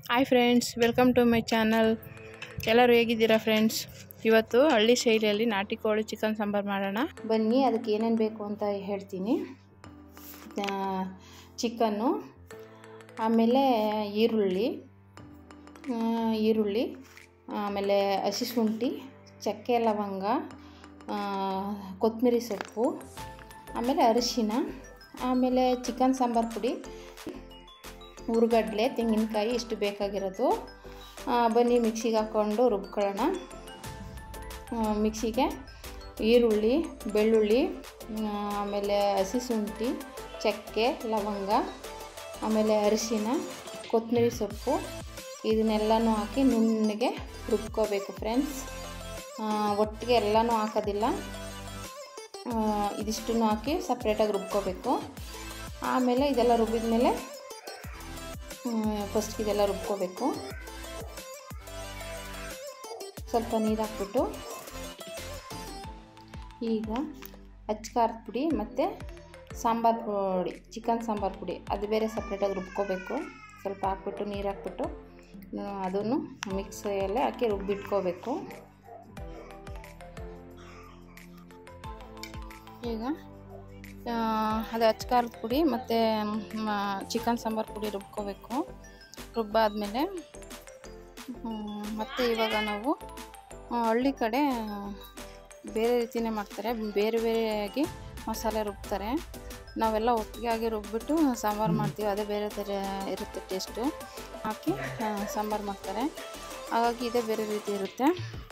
hi friends welcome to my channel ಎಲ್ಲರೂ ಹೇಗಿದ್ದೀರಾ friends ಇವತ್ತು ಹಳ್ಳಿ ಶೈಲಿಯಲ್ಲಿ ನಾಟಿ ಕೋಳಿ ಚಿಕನ್ ಸಾಂಬಾರು ಮಾಡೋಣ ಬನ್ನಿ ಅದಕ್ಕೆ ಏನೇನು ಬೇಕು ಅಂತ ಹೇಳ್ತೀನಿ ಚಿಕನ್ನು ಆಮೇಲೆ ಈರುಳ್ಳಿ ಆ, ಈರುಳ್ಳಿ ಆಮೇಲೆ ಹಸಿ ಶುಂಠಿ ಚಕ್ಕೆ ಲವಂಗ ಆ, ಕೊತ್ತಂಬರಿ ಸೊಪ್ಪು ಆಮೇಲೆ ಅರಿಶಿನ ಆಮೇಲೆ ಚಿಕನ್ ಸಾಂಬಾರು ಪುಡಿ ಹುರ್ಗಡ್ಲೆ ತೆಂಗಿನಕಾಯಿ ಇಷ್ಟು ಬೇಕಾಗಿರೋದು ಆ, ಬನ್ನಿ ಮಿಕ್ಸಿಗೆ ಹಾಕ್ಕೊಂಡು ರುಬ್ಕೊಳ್ಳೋಣ ಆ, ಮಿಕ್ಸಿಗೆ ಈರುಳ್ಳಿ ಬೆಳ್ಳುಳ್ಳಿ ಆ, ಆಮೇಲೆ ಹಸಿ ಶುಂಠಿ ಚಕ್ಕೆ ಲವಂಗ ಆಮೇಲೆ ಅರಿಶಿನ ಕೊತ್ತಂಬರಿ ಸೊಪ್ಪು ಇದನ್ನೆಲ್ಲನೂ ಹಾಕಿ ನುಣ್ಣಗೆ ರುಬ್ಕೋಬೇಕು ಫ್ರೆಂಡ್ಸ್ ಒಟ್ಟಿಗೆ ಎಲ್ಲನೂ ಹಾಕೋದಿಲ್ಲ ಆ, ಇದಿಷ್ಟನ್ನು ಹಾಕಿ ಸಪ್ರೇಟಾಗಿ ರುಬ್ಕೋಬೇಕು ಆಮೇಲೆ ಇದೆಲ್ಲ ರುಬ್ಬಿದ ಮೇಲೆ ಫಸ್ಟ್ ಇದೆಲ್ಲ ರುಬ್ಕೋಬೇಕು ಸ್ವಲ್ಪ ನೀರು ಹಾಕ್ಬಿಟ್ಟು ಈಗ ಅಚ್ಚ ಖಾರದ ಪುಡಿ ಮತ್ತು ಸಾಂಬಾರು ಪುಡಿ ಚಿಕನ್ ಸಾಂಬಾರು ಪುಡಿ ಅದು ಬೇರೆ ಸಪ್ರೇಟಾಗಿ ರುಬ್ಕೋಬೇಕು ಸ್ವಲ್ಪ ಹಾಕ್ಬಿಟ್ಟು ನೀರು ಹಾಕ್ಬಿಟ್ಟು ಆ, ಅದನ್ನು ಮಿಕ್ಸಿಯಲ್ಲೇ ಹಾಕಿ ರುಬ್ಬಿಟ್ಕೋಬೇಕು ಈಗ ಆ, ಅದು ಅಚ್ಚ ಖಾರದ ಪುಡಿ ಮತ್ತು ಚಿಕನ್ ಸಾಂಬಾರು ಪುಡಿ ರುಬ್ಕೋಬೇಕು ರುಬ್ಬಾದ್ಮೇಲೆ ಹ್ಮ್, ಮತ್ತು ಇವಾಗ ನಾವು ಆ, ಹಳ್ಳಿ ಕಡೆ ಬೇರೆ ರೀತಿಯೇ ಮಾಡ್ತಾರೆ ಬೇರೆ ಬೇರೆಯಾಗಿ ಮಸಾಲೆ ರುಬ್ತಾರೆ ನಾವೆಲ್ಲ ಒಟ್ಟಿಗೆ ಆಗಿ ರುಬ್ಬಿಟ್ಟು ಸಾಂಬಾರು ಮಾಡ್ತೀವಿ ಅದೇ ಬೇರೆ ಥರ ಇರುತ್ತೆ ಟೇಸ್ಟು ಹಾಕಿ ಆ, ಸಾಂಬಾರು ಮಾಡ್ತಾರೆ ಹಾಗಾಗಿ ಇದೇ ಬೇರೆ ರೀತಿ ಇರುತ್ತೆ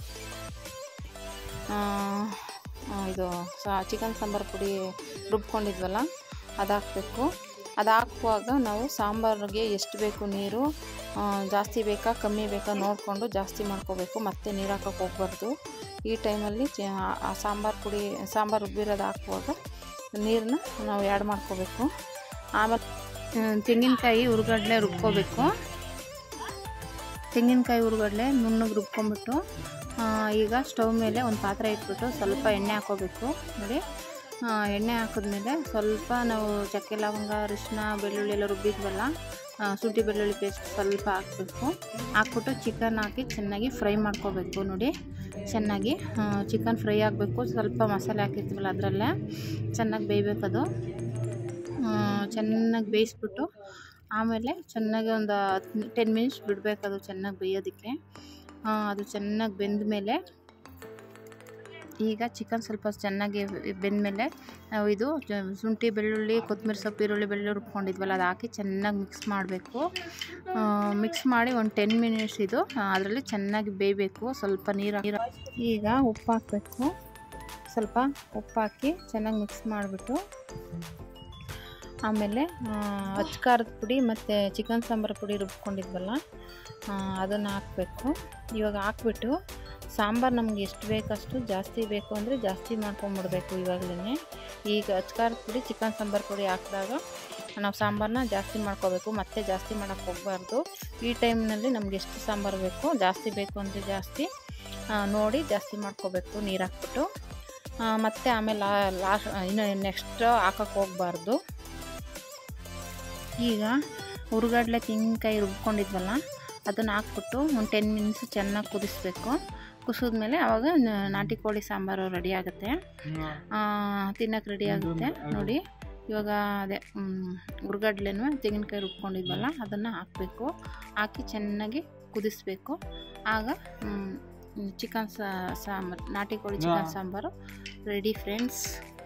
ಆ, ಆ, ಇದು ಸಾ ಚಿಕನ್ ಸಾಂಬಾರು ಪುಡಿ ರುಬ್ಕೊಂಡಿದ್ವಲ್ಲ ಅದು ಹಾಕಬೇಕು ಅದು ಹಾಕುವಾಗ ನಾವು ಸಾಂಬಾರಿಗೆ ಎಷ್ಟು ಬೇಕು ನೀರು ಆ, ಜಾಸ್ತಿ ಬೇಕಾ ಕಮ್ಮಿ ಬೇಕಾ ನೋಡಿಕೊಂಡು ಜಾಸ್ತಿ ಮಾಡ್ಕೋಬೇಕು ಮತ್ತೆ ನೀರು ಹಾಕೋಕೆ ಹೋಗ್ಬಾರ್ದು ಈ ಟೈಮಲ್ಲಿ ಚ ಆ ಸಾಂಬಾರು ಪುಡಿ ಸಾಂಬಾರು ರುಬ್ಬಿರೋದು ಹಾಕುವಾಗ ನೀರನ್ನ ನಾವು ಆ್ಯಡ್ ಮಾಡ್ಕೋಬೇಕು ಆಮೇಲೆ ಆ, ತೆಂಗಿನಕಾಯಿ ಹುರ್ಗಡ್ಲೆ ರುಬ್ಕೋಬೇಕು ತೆಂಗಿನಕಾಯಿ ಹುರ್ಗಡ್ಲೆ ನುಣ್ಣಗೆ ರುಬ್ಕೊಂಬಿಟ್ಟು ಆ, ಈಗ ಸ್ಟವ್ ಮೇಲೆ ಒಂದು ಪಾತ್ರೆ ಇಟ್ಬಿಟ್ಟು ಸ್ವಲ್ಪ ಎಣ್ಣೆ ಹಾಕೋಬೇಕು ನೋಡಿ ಆ, ಎಣ್ಣೆ ಹಾಕಿದ್ಮೇಲೆ ಸ್ವಲ್ಪ ನಾವು ಚಕ್ಕೆ ಲವಂಗ ಅರಿಶಿನ ಬೆಳ್ಳುಳ್ಳಿ ಎಲ್ಲ ರುಬ್ಬಿದ್ವಲ್ಲ ಆ, ಶುಂಠಿ ಬೆಳ್ಳುಳ್ಳಿ ಪೇಸ್ಟ್ ಸ್ವಲ್ಪ ಹಾಕಬೇಕು ಹಾಕ್ಬಿಟ್ಟು ಚಿಕನ್ ಹಾಕಿ ಚೆನ್ನಾಗಿ ಫ್ರೈ ಮಾಡ್ಕೋಬೇಕು ನೋಡಿ ಚೆನ್ನಾಗಿ ಚಿಕನ್ ಫ್ರೈ ಆಗಬೇಕು ಸ್ವಲ್ಪ ಮಸಾಲೆ ಹಾಕಿರ್ತೀವಲ್ಲ ಅದರಲ್ಲೇ ಚೆನ್ನಾಗಿ ಬೇಯಬೇಕದು ಚೆನ್ನಾಗಿ ಬೇಯಿಸ್ಬಿಟ್ಟು ಆಮೇಲೆ ಚೆನ್ನಾಗಿ ಒಂದು ಹತ್ತು ಟೆನ್ ಮಿನಿಟ್ಸ್ ಬಿಡಬೇಕು ಅದು ಚೆನ್ನಾಗಿ ಬೇಯೋದಕ್ಕೆ ಆ, ಅದು ಚೆನ್ನಾಗಿ ಬೆಂದ ಮೇಲೆ ಈಗ ಚಿಕನ್ ಸ್ವಲ್ಪ ಚೆನ್ನಾಗಿ ಬೆಂದಮೇಲೆ ನಾವು ಇದು ಜ- ಶುಂಠಿ ಬೆಳ್ಳುಳ್ಳಿ ಕೊತ್ತಂಬರಿ ಸೊಪ್ಪು ಈರುಳ್ಳಿ ಬೆಳ್ಳುಳ್ಳಿ ರುಬ್ಕೊಂಡಿದ್ವಲ್ಲ ಅದು ಹಾಕಿ ಚೆನ್ನಾಗಿ ಮಿಕ್ಸ್ ಮಾಡಬೇಕು ಮಿಕ್ಸ್ ಮಾಡಿ ಒಂದು ಟೆನ್ ಮಿನಿಟ್ಸ್ ಇದು ಅದರಲ್ಲಿ ಚೆನ್ನಾಗಿ ಬೇಯಬೇಕು ಸ್ವಲ್ಪ ನೀರು ನೀರು ಈಗ ಉಪ್ಪು ಹಾಕಬೇಕು ಸ್ವಲ್ಪ ಉಪ್ಪು ಹಾಕಿ ಚೆನ್ನಾಗಿ ಮಿಕ್ಸ್ ಮಾಡಿಬಿಟ್ಟು ಆಮೇಲೆ ಅಚ್ಚ ಖಾರದ ಪುಡಿ ಮತ್ತು ಚಿಕನ್ ಸಾಂಬಾರು ಪುಡಿ ರುಬ್ಕೊಂಡಿದ್ವಲ್ಲ ಅದನ್ನು ಹಾಕಬೇಕು ಇವಾಗ ಹಾಕ್ಬಿಟ್ಟು ಸಾಂಬಾರು ನಮ್ಗೆ ಎಷ್ಟು ಬೇಕಷ್ಟು ಜಾಸ್ತಿ ಬೇಕು ಅಂದರೆ ಜಾಸ್ತಿ ಮಾಡ್ಕೊಂಬಿಡ್ಬೇಕು ಇವಾಗಲೇ ಈಗ ಅಚ್ಚ ಖಾರದ ಪುಡಿ ಚಿಕನ್ ಸಾಂಬಾರು ಪುಡಿ ಹಾಕಿದಾಗ ನಾವು ಸಾಂಬಾರನ್ನ ಜಾಸ್ತಿ ಮಾಡ್ಕೋಬೇಕು ಮತ್ತೆ ಜಾಸ್ತಿ ಮಾಡೋಕ್ಕೆ ಹೋಗಬಾರ್ದು ಈ ಟೈಮ್ನಲ್ಲಿ ನಮ್ಗೆ ಎಷ್ಟು ಸಾಂಬಾರು ಬೇಕು ಜಾಸ್ತಿ ಬೇಕು ಅಂದರೆ ಜಾಸ್ತಿ ಆ, ನೋಡಿ ಜಾಸ್ತಿ ಮಾಡ್ಕೋಬೇಕು ನೀರು ಹಾಕ್ಬಿಟ್ಟು ಆ, ಮತ್ತೆ ಆಮೇಲೆ ಲಾಸ್ಟ್ ಇನ್ನು ನೆಕ್ಸ್ಟ್ ಹಾಕೋಕ್ಕೆ ಹೋಗಬಾರ್ದು ಈಗ ಹುರ್ಗಡ್ಲೆ ತೆಂಗಿನಕಾಯಿ ರುಬ್ಕೊಂಡಿದ್ವಲ್ಲ ಅದನ್ನು ಹಾಕ್ಬಿಟ್ಟು ಒಂದು ಟೆನ್ ಮಿನಿಟ್ಸ್ ಚೆನ್ನಾಗಿ ಕುದಿಸ್ಬೇಕು ಕುಸಿದ್ಮೇಲೆ ಆವಾಗ ನ- ನಾಟಿ ಕೋಳಿ ಸಾಂಬಾರು ರೆಡಿ ಆಗುತ್ತೆ ತಿನ್ನಕ್ಕೆ ರೆಡಿ ಆಗುತ್ತೆ ನೋಡಿ ಇವಾಗ ಅದೇ ಹುರ್ಗಡ್ಲೆನೂ ತೆಂಗಿನಕಾಯಿ ರುಬ್ಕೊಂಡಿದ್ವಲ್ಲ ಅದನ್ನು ಹಾಕಬೇಕು ಹಾಕಿ ಚೆನ್ನಾಗಿ ಕುದಿಸ್ಬೇಕು ಆಗ ಚಿಕನ್ ಸಾಂಬಾರು ನಾಟಿ ಕೋಳಿ ಚಿಕನ್ ಸಾಂಬಾರು ರೆಡಿ ಫ್ರೆಂಡ್ಸ್